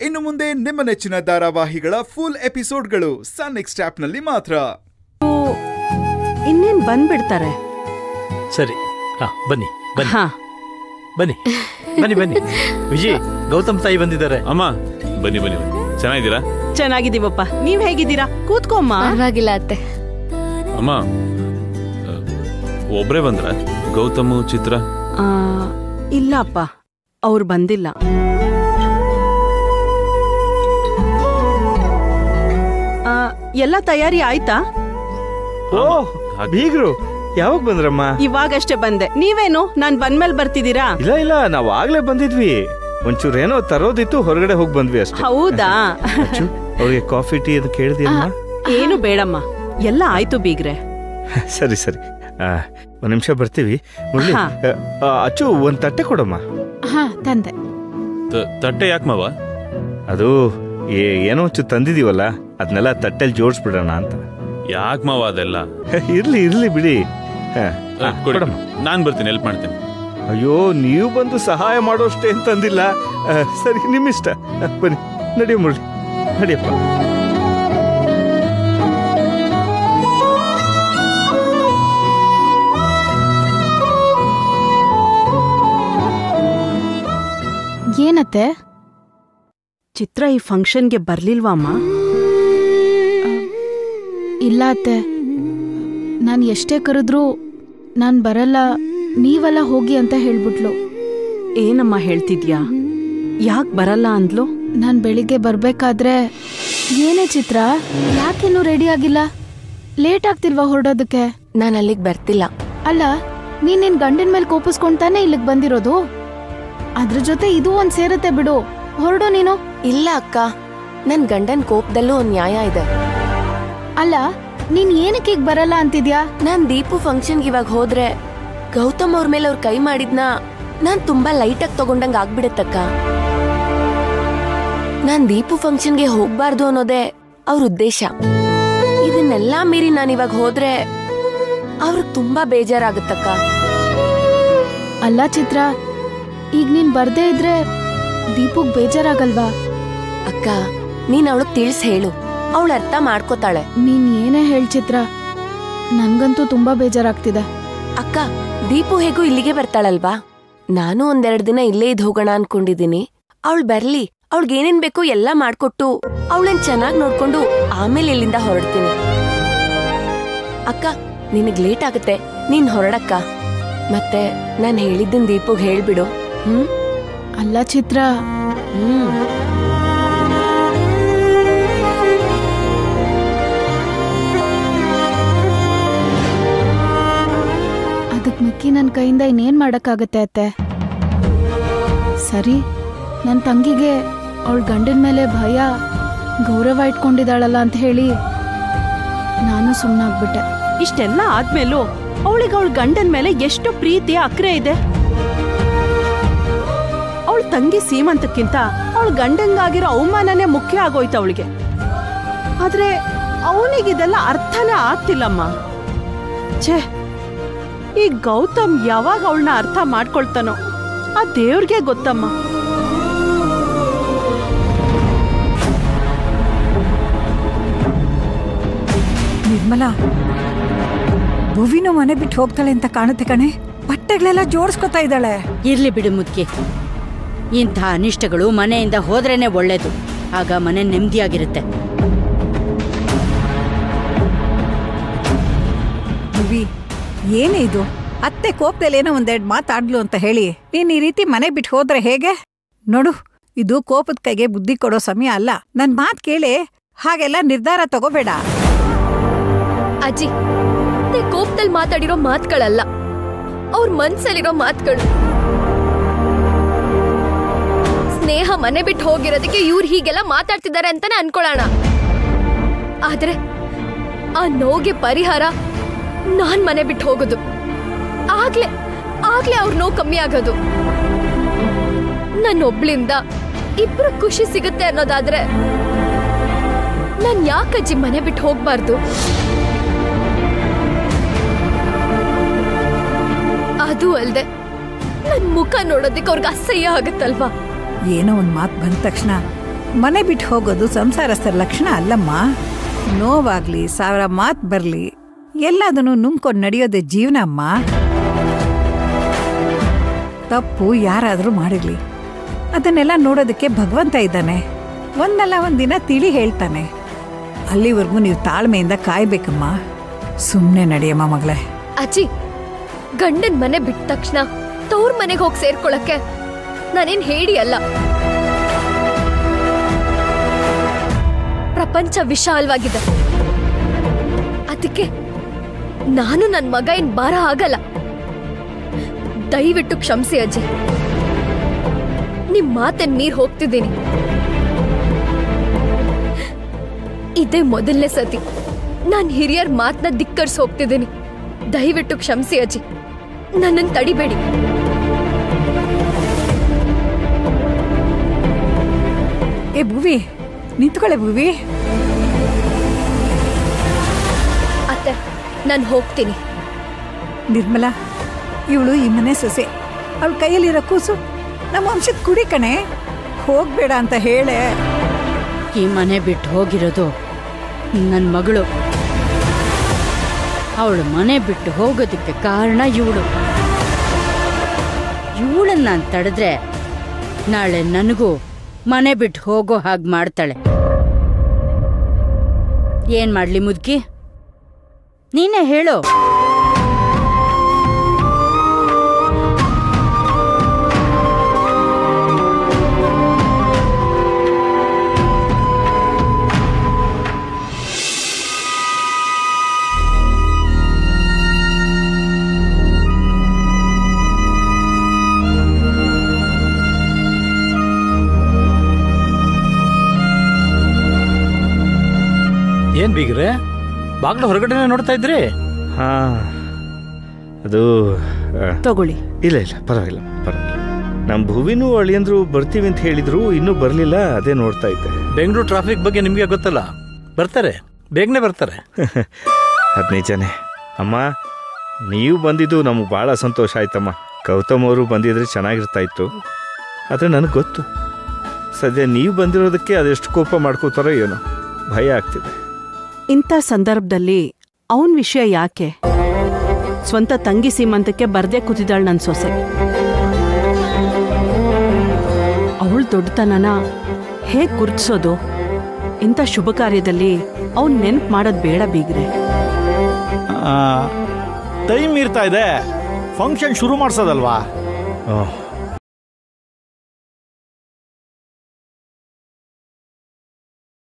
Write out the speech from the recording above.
ಇನ್ನು ಮುಂದೆ ನಿಮ್ಮ ನೆಚ್ಚಿನ ಧಾರಾವಾಹಿಗಳ ಫುಲ್ ಎಪಿಸೋಡ್ಗಳು ಸನ್ ನೆಕ್ಸ್ಟ್ ಆಪ್ನಲ್ಲಿ ಮಾತ್ರ ಇನ್ನೇನ್ ಬಂದ್ಬಿಡ್ತಾರೆ ಸರಿ ಹಾ ಬನ್ನಿ ಬನ್ನಿ ಹಾ ಬನ್ನಿ ಬನ್ನಿ ಬನ್ನಿ ವಿಜಯ್ ಗೌತಮ್ ತಾಯಿ ಬಂದಿದ್ದಾರೆ ಅಮ್ಮ ಬನ್ನಿ ಬನ್ನಿ ಬನ್ನಿ ಚೆನ್ನಾಗಿದ್ದೀರಾ ಚೆನ್ನಾಗಿದ್ದೀವಪ್ಪ ನೀವ್ ಹೇಗಿದ್ದೀರಾ ಕೂತ್ಕೊಮ್ಮ ಪರವಾಗಿಲ್ಲ ಅತ್ತೆ ಅಮ್ಮ ಆ, ಒಬ್ರೇ ಬಂದ್ರ ಗೌತಮು ಚಿತ್ರ ಆ, ಇಲ್ಲ ಅಪ್ಪ ಅವ್ರು ಬಂದಿಲ್ಲ ಆ, ಎಲ್ಲ ತಯಾರಿ ಆಯ್ತಾ ಓ ಹಾಗೆ. ಬೀಗ್ರು ಯಾವಾಗ ಬಂದ್ರಮ್ಮ ಇವಾಗಷ್ಟೇ ಬಂದೆ ನೀವೇನು ನಾನ್ ಬಂದ್ಮೇಲೆ ಬರ್ತಿದ್ದೀರಾ ಇಲ್ಲ ಇಲ್ಲ ನಾವ್ ಆಗ್ಲೇ ಬಂದಿದ್ವಿ ಒಂಚೂರು ಏನೋ ತರೋದಿತ್ತು ಹೊರಗಡೆ ಹೋಗಿ ಬಂದ್ವಿ ಅಷ್ಟೇ ಹೌದಾ ಅಚ್ಚು ಅವ್ರಿಗೆ ಕಾಫಿ ಟೀ ಅದು ಕೇಳಿದ್ಯಮ್ಮ ಏನು ಬೇಡಮ್ಮ ಎಲ್ಲ ಆಯ್ತು ಬೀಗ್ರೆ ಸರಿ ಸರಿ ಆ, ಒಂದ್ ನಿಮಿಷ ಬರ್ತೀವಿ ಮುರಳಿ ಹಾ. ಆ, ಆ, ಅಚ್ಚು ಒಂದ್ ತಟ್ಟೆ ಕೊಡಮ್ಮ ಹಾ ತಂದೆ ತ- ತಟ್ಟೆ ಯಾಕೆ ಮಾವ ಅದು ಏ- ಏನೋ ಒಂಚೂರು ತಂದಿದೀವಲ್ಲ ಅದನ್ನೆಲ್ಲ ತಟ್ಟೆಲ್ ಜೋಡಿಸ್ಬಿಡೋಣ ಅಂತ ಯಾಕೆ ಮಾವ ಅದೆಲ್ಲ ಇರ್ಲಿ ಇರ್ಲಿ ಬಿಡಿ ಹಾ, ಆ, ಹಾ, ಕೊಡಿ. ಕೊಡಮ್ಮ ನಾನ್ ಬರ್ತೀನಿ ಹೆಲ್ಪ್ ಮಾಡ್ತೀನಿ ಅಯ್ಯೋ ನೀವು ಬಂದು ಸಹಾಯ ಮಾಡೋಷ್ಟೇ ಅಂತಂದಿಲ್ಲ ಆ, ಸರಿ ನಿಮ್ಮಿಷ್ಟ ಆ, ಬನ್ನಿ ನಡಿಯ ಮುರಳಿ ನಡಿಯಪ್ಪ ಏನತ್ತೆ ಚಿತ್ರ ಈ ಫಂಕ್ಷನ್ಗೆ ಬರ್ಲಿಲ್ವಾ ಅಮ್ಮ ಇಲ್ಲ ಅತ್ತೆ ನಾನು ಎಷ್ಟೇ ಕರೆದ್ರೂ ನಾನು ಬರಲ್ಲ ನೀವೆಲ್ಲ ಹೋಗಿ ಅಂತ ಹೇಳ್ಬಿಟ್ಲು ಏನಮ್ಮ ಹೇಳ್ತಿದ್ಯಾ ಯಾಕ್ ಬರಲ್ಲ ಅಂದ್ಲು ನಾನು ಬೆಳಿಗ್ಗೆ ಬರ್ಬೇಕಾದ್ರೆ ಏನೇ ಚಿತ್ರ ಯಾಕಿನ್ನೂ ರೆಡಿ ಆಗಿಲ್ಲ ಲೇಟ್ ಆಗ್ತಿಲ್ವಾ ಹೊರಡೋದಕ್ಕೆ ನಾನು ಅಲ್ಲಿಗೆ ಬರ್ತಿಲ್ಲ ಅಲ್ಲ ನೀನ್ ನಿನ್ ಗಂಡನ ಮೇಲೆ ಕೋಪಿಸ್ಕೊಂತಾನೆ ಇಲ್ಲಿಗೆ ಬಂದಿರೋದು ಅದ್ರ ಜೊತೆ ಇದು ಒಂದ್ ಸೇರುತ್ತೆ ಬಿಡು ಹೊರಡು ನೀನು ಇಲ್ಲ ಅಕ್ಕ ನನ್ ಗಂಡನ್ ಕೋಪದಲ್ಲೂ ಒಂದ್ ನ್ಯಾಯ ಇದೆ ಅಲ್ಲ ನೀನ್ ಏನಕ್ಕೆ ಈಗ ಬರಲ್ಲ ಅಂತಿದ್ಯಾ ನಾನ್ ದೀಪು ಫಂಕ್ಷನ್ಗೆ ಇವಾಗ ಹೋದ್ರೆ ಗೌತಮ್ ಅವ್ರ ಮೇಲೆ ಅವ್ರ ಕೈ ಮಾಡಿದ್ನ ನಾನ್ ತುಂಬಾ ಲೈಟ್ ಆಗಿ ತಗೊಂಡಂಗ್ ಆಗ್ಬಿಡತ್ತಕ್ಕ ನಾನ್ ದೀಪು ಫಂಕ್ಷನ್ಗೆ ಹೋಗ್ಬಾರ್ದು ಅನ್ನೋದೇ ಅವ್ರ ಉದ್ದೇಶ ಇದನ್ನೆಲ್ಲಾ ಮೀರಿ ನಾನ್ ಇವಾಗ ಹೋದ್ರೆ ಅವ್ರಿಗೆ ತುಂಬಾ ಬೇಜಾರಾಗತ್ತಕ್ಕ ಅಲ್ಲ ಚಿತ್ರ ಈಗ ನೀನ್ ಬರ್ದೇ ಇದ್ರೆ ದೀಪುಗ್ ಬೇಜಾರಾಗಲ್ವಾ ಅಕ್ಕ ನೀನ್ ಅವಳಗ್ ತಿಳ್ಸ್ ಹೇಳು ಅವಳ ಅರ್ಥ ಮಾಡ್ಕೋತಾಳೆ ನೀನ್ ಏನೇ ಹೇಳ್ ಚಿತ್ರ ನನ್ಗಂತೂ ತುಂಬಾ ಬೇಜಾರಾಗ್ತಿದೆ ಅಕ್ಕ ದೀಪು ಹೇಗೂ ಇಲ್ಲಿಗೆ ಬರ್ತಾಳಲ್ವಾ ನಾನು ಒಂದೆರಡು ದಿನ ಇಲ್ಲೇ ಇದ್ ಹೋಗೋಣ ಅನ್ಕೊಂಡಿದೀನಿ ಅವಳು ಬರ್ಲಿ ಅವಳಿಗೆ ಏನೇನ್ ಬೇಕು ಎಲ್ಲ ಮಾಡ್ಕೊಟ್ಟು ಅವಳನ್ ಚೆನ್ನಾಗ್ ನೋಡ್ಕೊಂಡು ಆಮೇಲೆ ಇಲ್ಲಿಂದ ಹೊರಡ್ತೀನಿ ಅಕ್ಕ ನಿನಗ್ ಲೇಟ್ ಆಗುತ್ತೆ ನೀನ್ ಹೊರಡಕ್ಕ ಮತ್ತೆ ನಾನ್ ಹೇಳಿದ್ದನ್ ದೀಪುಗ್ ಹೇಳ್ಬಿಡು ಹ್ಮ್ ಅಲ್ಲ ಚಿತ್ರ ಹ್ಮ್ ಅದಕ್ ಮಿಕ್ಕಿ ನನ್ ಕೈಯಿಂದ ಇನ್ನೇನ್ ಮಾಡಕ್ಕಾಗತ್ತೆ ಅತ್ತೆ ಸರಿ ನನ್ ತಂಗಿಗೆ ಅವಳ ಗಂಡನ ಮೇಲೆ ಭಯ ಗೌರವ ಇಟ್ಕೊಂಡಿದ್ದಾಳಲ್ಲ ಅಂತ ಹೇಳಿ ನಾನು ಸುಮ್ಮನಾಗ್ಬಿಟ್ಟೆ ಇಷ್ಟೆಲ್ಲ ಆದ್ಮೇಲೂ ಅವಳಿಗೆ ಅವಳ ಗಂಡನ ಮೇಲೆ ಎಷ್ಟು ಪ್ರೀತಿ ಅಕ್ರೆ ಇದೆ ಅವಳ ತಂಗಿ ಸೀಮಂತಕ್ಕಿಂತ ಅವಳ ಗಂಡಂಗಾಗಿರೋ ಅವಮಾನನೇ ಮುಖ್ಯ ಆಗೋಯ್ತು ಅವಳಿಗೆ ಆದ್ರೆ ಅವನಿಗಿದೆಲ್ಲ ಅರ್ಥನೇ ಆಗ್ತಿಲ್ಲಮ್ಮ ಛೇ ಈ ಗೌತಮ್ ಯಾವಾಗ ಅವಳನ್ನ ಅರ್ಥ ಮಾಡ್ಕೊಳ್ತಾನೋ ಆ ದೇವ್ರಿಗೆ ಗೊತ್ತಮ್ಮ ನಿರ್ಮಲಾ ಭುವಿನೂ ಮನೆ ಬಿಟ್ಟು ಹೋಗ್ತಾಳೆ ಅಂತ ಕಾಣುತ್ತೆ ಕಣೆ ಬಟ್ಟೆಗಳೆಲ್ಲ ಜೋಡಿಸ್ಕೊತಾ ಇದ್ದಾಳೆ ಇರ್ಲಿ ಬಿಡು ಮುದ್ಕೆ ಇಂಥ ಅನಿಷ್ಟಗಳು ಮನೆಯಿಂದ ಹೋದ್ರೇನೆ ಒಳ್ಳೇದು ಆಗ ಮನೆ ನೆಮ್ಮದಿಯಾಗಿರುತ್ತೆ ಭುವಿ ಏನೇ ಇದು ಅತ್ತೆ ಕೋಪದಲ್ಲಿ ಏನೋ ಒಂದೆರಡು ಮಾತಾಡ್ಲು ಅಂತ ಹೇಳಿ ನೀನ್ ಈ ರೀತಿ ಮನೆ ಬಿಟ್ಟು ಹೋದ್ರೆ ಹೇಗೆ ನೋಡು ಇದು ಕೋಪದ ಕೈಗೆ ಬುದ್ಧಿ ಕೊಡೋ ಸಮಯ ಅಲ್ಲ ನನ್ ಮಾತ್ ಕೇಳಿ ಹಾಗೆಲ್ಲ ನಿರ್ಧಾರ ತಗೋಬೇಡ ಅಜ್ಜಿ ಅತ್ತೆ ಕೋಪದಲ್ಲಿ ಮಾತಾಡಿರೋ ಮಾತುಗಳಲ್ಲ ಅವ್ರ ಮನ್ಸಲ್ಲಿರೋ ಮಾತುಗಳು ಸ್ನೇಹ ಮನೆ ಬಿಟ್ಟು ಹೋಗಿರೋದಕ್ಕೆ ಇವ್ರು ಹೀಗೆಲ್ಲ ಮಾತಾಡ್ತಿದ್ದಾರೆ ಅಂತಾನೆ ಅನ್ಕೊಳ್ಳೋಣ ಆದ್ರೆ ಆ ನೋವಿಗೆ ಪರಿಹಾರ ನಾನ್ ಮನೆ ಬಿಟ್ಟು ಹೋಗೋದು ಆಗ್ಲೇ ಆಗ್ಲೇ ಅವ್ರ ನೋವು ಕಮ್ಮಿ ಆಗೋದು ನನ್ನೊಬ್ಳಿಂದ ಇಬ್ರು ಖುಷಿ ಸಿಗುತ್ತೆ ಅನ್ನೋದಾದ್ರೆ ನಾನ್ ಯಾಕಜ್ಜಿ ಮನೆ ಬಿಟ್ಟು ಹೋಗ್ಬಾರ್ದು ಅದು ಅಲ್ದೆ ನನ್ ಮುಖ ನೋಡೋದಕ್ಕೆ ಅವ್ರಿಗೆ ಅಸಹ್ಯ ಆಗುತ್ತಲ್ವಾ ಏನೋ ಒಂದ್ ಮಾತ್ ಬಂದ ತಕ್ಷಣ ಮನೆ ಬಿಟ್ಟು ಹೋಗೋದು ಸಂಸಾರಸ್ಥರ ಲಕ್ಷಣ ಅಲ್ಲಮ್ಮ ನೋವಾಗ್ಲಿ ಸಾವಿರ ಮಾತು ಬರಲಿ ಎಲ್ಲದನ್ನು ನುಂಗ್ಕೊಂಡು ನಡೆಯೋದೇ ಜೀವನ ಅಮ್ಮ ತಪ್ಪು ಯಾರಾದರೂ ಮಾಡಿರ್ಲಿ ಅದನ್ನೆಲ್ಲ ನೋಡೋದಕ್ಕೆ ಭಗವಂತ ಇದ್ದಾನೆ ಒಂದಲ್ಲ ಒಂದಿನ ತಿಳಿ ಹೇಳ್ತಾನೆ ಅಲ್ಲಿವರೆಗೂ ನೀವು ತಾಳ್ಮೆಯಿಂದ ಕಾಯ್ಬೇಕಮ್ಮ ಸುಮ್ಮನೆ ನಡೆಯಮ್ಮ ಮಗಳೇ ಅಜ್ಜಿ ಗಂಡನ್ ಮನೆ ಬಿಟ್ಟ ತಕ್ಷಣ ತವ್ರ ಮನೆಗೆ ಹೋಗಿ ಸೇರ್ಕೊಳಕ್ಕೆ ನಾನೇನ್ ಹೇಳಿ ಅಲ್ಲ ಪ್ರಪಂಚ ವಿಶಾಲವಾಗಿದೆ ಅದಕ್ಕೆ ನಾನು ನನ್ ಮಗ ಏನ್ ಬಾರ ಆಗಲ್ಲ ದಯವಿಟ್ಟು ಕ್ಷಮಿಸಿ ಅಜ್ಜಿ ನಿಮ್ ಮಾತನ್ ಮೀರ್ ಹೋಗ್ತಿದ್ದೀನಿ ಇದೇ ಮೊದಲನೇ ಸತಿ ನಾನ್ ಹಿರಿಯರ್ ಮಾತನ್ನ ಧಿಕ್ಕರ್ಸ್ ಹೋಗ್ತಿದ್ದೀನಿ ದಯವಿಟ್ಟು ಕ್ಷಮಿಸಿ ಅಜ್ಜಿ ನನ್ನನ್ನು ತಡಿಬೇಡಿ ಏ ಭುವಿ ನಿಂತ್ಕೊಳ್ಳೆ ಭುವಿ ಅತ್ತೆ ನಾನು ಹೋಗ್ತೀನಿ ನಿರ್ಮಲಾ ಇವಳು ಈ ಮನೆ ಸೊಸೆ ಅವಳ ಕೈಯಲ್ಲಿರೋ ಕೂಸು ನಮ್ಮ ವಂಶದ ಕುಡಿ ಕಣೆ ಹೋಗ್ಬೇಡ ಅಂತ ಹೇಳೆ ಈ ಮನೆ ಬಿಟ್ಟು ಹೋಗಿರೋದು ನನ್ನ ಮಗಳು ಅವಳು ಮನೆ ಬಿಟ್ಟು ಹೋಗೋದಕ್ಕೆ ಕಾರಣ ಇವಳು ಇವಳನ್ನ ನಾನು ತಡೆದ್ರೆ ನಾಳೆ ನನಗೂ ಮನೆ ಬಿಟ್ಟು ಹೋಗೋ ಹಾಗೆ ಮಾಡ್ತಾಳೆ ಏನ್ ಮಾಡ್ಲಿ ಮುದ್ಕಿ ನೀನೇ ಹೇಳು ಏನ್ ಬೀಗ್ರೆ ಬಾಗ್ಲ ಹೊರಗಡೆ ನೋಡ್ತಾ ಇದ್ರಿ ಹಾ ಅದು ಆ, ತಗೊಳ್ಳಿ ಇಲ್ಲ ಇಲ್ಲ ಪರವಾಗಿಲ್ಲ ಪರವಾಗಿಲ್ಲ ನಮ್ಮ ಭುವಿನೂ ಅಳಿಯಂದ್ರು ಬರ್ತೀವಿ ಅಂತ ಹೇಳಿದ್ರು ಇನ್ನೂ ಬರಲಿಲ್ಲ ಅದೇ ನೋಡ್ತಾ ಇದ್ದೆ ಬೆಂಗಳೂರು ಟ್ರಾಫಿಕ್ ಬಗ್ಗೆ ನಿಮ್ಗೆ ಗೊತ್ತಲ್ಲ ಬರ್ತಾರೆ ಬೇಗನೆ ಬರ್ತಾರೆ ಅದು ನಿಜನೇ ಅಮ್ಮ ನೀವು ಬಂದಿದ್ದು ನಮಗೆ ಭಾಳ ಸಂತೋಷ ಆಯ್ತಮ್ಮ ಗೌತಮ್ ಅವರು ಬಂದಿದ್ರೆ ಚೆನ್ನಾಗಿರ್ತಾ ಇತ್ತು ಆದರೆ ನನಗೆ ಗೊತ್ತು ಸದ್ಯ ನೀವು ಬಂದಿರೋದಕ್ಕೆ ಅದೆಷ್ಟು ಕೋಪ ಮಾಡ್ಕೋತಾರೋ ಏನೋ ಭಯ ಆಗ್ತಿದೆ ಇಂಥ ಸಂದರ್ಭದಲ್ಲಿ ಅವನ್ ವಿಷಯ ಯಾಕೆ ಸ್ವಂತ ತಂಗಿ ಸೀಮಂತಕ್ಕೆ ಬರ್ದೇ ಕೂತಿದ್ದಾಳೆ ನನ್ನ ಸೊಸೆ ಅವಳ ದೊಡ್ಡತನನ ಹೇಗ್ ಗುರ್ತಿಸೋದು ಇಂಥ ಶುಭ ಕಾರ್ಯದಲ್ಲಿ ಅವ್ನ್ ನೆನ್ಪು ಮಾಡೋದ್ ಬೇಡ ಬೀಗ್ರೆ ಟೈಮ್ ಇರ್ತಾ ಇದೆ ಫಂಕ್ಷನ್ ಶುರು ಮಾಡ್ಸೋದಲ್ವಾ ಓಹ್